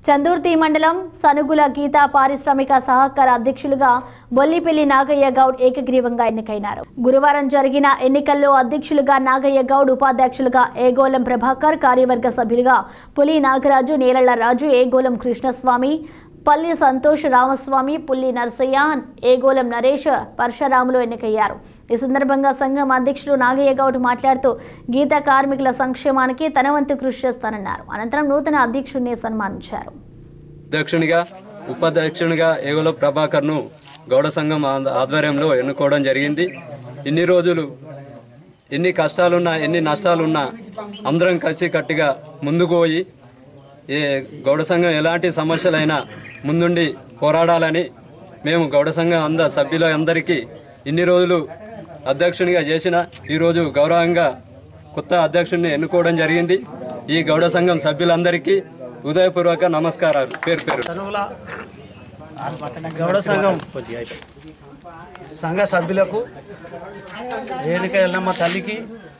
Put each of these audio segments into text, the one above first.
చందుర్తి మండలం సనుగుల గీతా పారిశ్రామిక సహకార అధ్యక్షులుగా బొల్లిపల్లి నాగయ్య గౌడ్ ఏకగ్రీవంగా ఎన్నికైనారు గురువారం జరిగిన ఎన్నికల్లో అధ్యక్షులుగా నాగయ్య గౌడ్ ఉపాధ్యక్షులుగా ఏగోలం ప్రభాకర్ కార్యవర్గ సభ్యులుగా పులి నాగరాజు నేరళ్ల రాజు ఏగోలం కృష్ణస్వామి పల్లి సంతోష్ రామస్వామి పుల్లి నరసయ్య ఏగోలం నరేష్ పరశురాములు ఎన్నికయ్యారు ఈ సందర్భంగా సంఘం అధ్యక్షులు నాగయ్య గౌడ్ మాట్లాడుతూ గీత కార్మికుల సంక్షేమానికి తన వంతు కృషి చేస్తానన్నారు అనంతరం నూతన అధ్యక్షుడిని సన్మానించారు అధ్యక్షునిగా ఉపాధ్యక్షునిగా ఏగోల ప్రభాకర్ను గౌడ సంఘం ఆంద- ఆధ్వర్యంలో ఎన్నుకోవడం జరిగింది ఇన్ని రోజులు ఎన్ని కష్టాలున్నా ఎన్ని నష్టాలున్నా అందరం కలిసి కట్టిగా ముందుకు పోయి ఏ గౌడ సంఘం ఎలాంటి సమస్యలైనా ముందుండి పోరాడాలని మేము గౌడ సంఘం అంద సభ్యుల అందరికీ ఇన్ని రోజులు అధ్యక్షునిగా చేసిన ఈరోజు గౌరవంగా కొత్త అధ్యక్షుడిని ఎన్నుకోవడం జరిగింది ఈ గౌడ సంఘం సభ్యులందరికీ హృదయపూర్వక నమస్కారాలు పేరు పేరు తనువుల గౌడ సంఘం సంఘ సభ్యులకు రేణుక ఎల్లమ్మ తల్లికి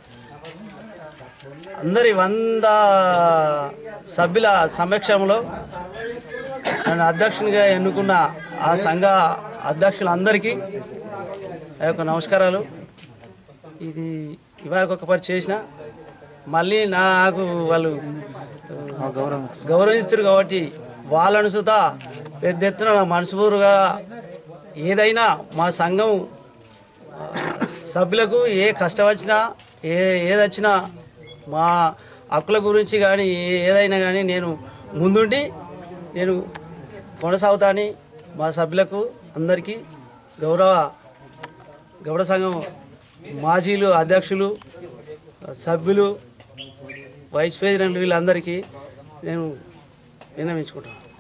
అందరి వంద సభ్యుల సమక్షంలో నన్ను అధ్యక్షునిగా ఎన్నుకున్న ఆ సంఘ అధ్యక్షులందరికీ ఆ యొక్క నమస్కారాలు ఇది ఇవాళ ఒక పరి చేసిన మళ్ళీ నాకు వాళ్ళు గౌరవిస్తారు కాబట్టి వాళ్ళను సుతా పెద్ద ఎత్తున నా మనస్ఫూర్తిగా ఏదైనా మా సంఘం ఆ, సభ్యులకు ఏ కష్టం వచ్చినా ఏ ఏదొచ్చినా మా హక్కుల గురించి కానీ ఏదైనా కానీ నేను ముందుండి నేను కొనసాగుతాని మా సభ్యులకు అందరికీ గౌరవ గౌడ సంఘం మాజీలు అధ్యక్షులు సభ్యులు వైస్ ప్రెసిడెంట్ వీళ్ళందరికీ నేను విన్నవించుకుంటాను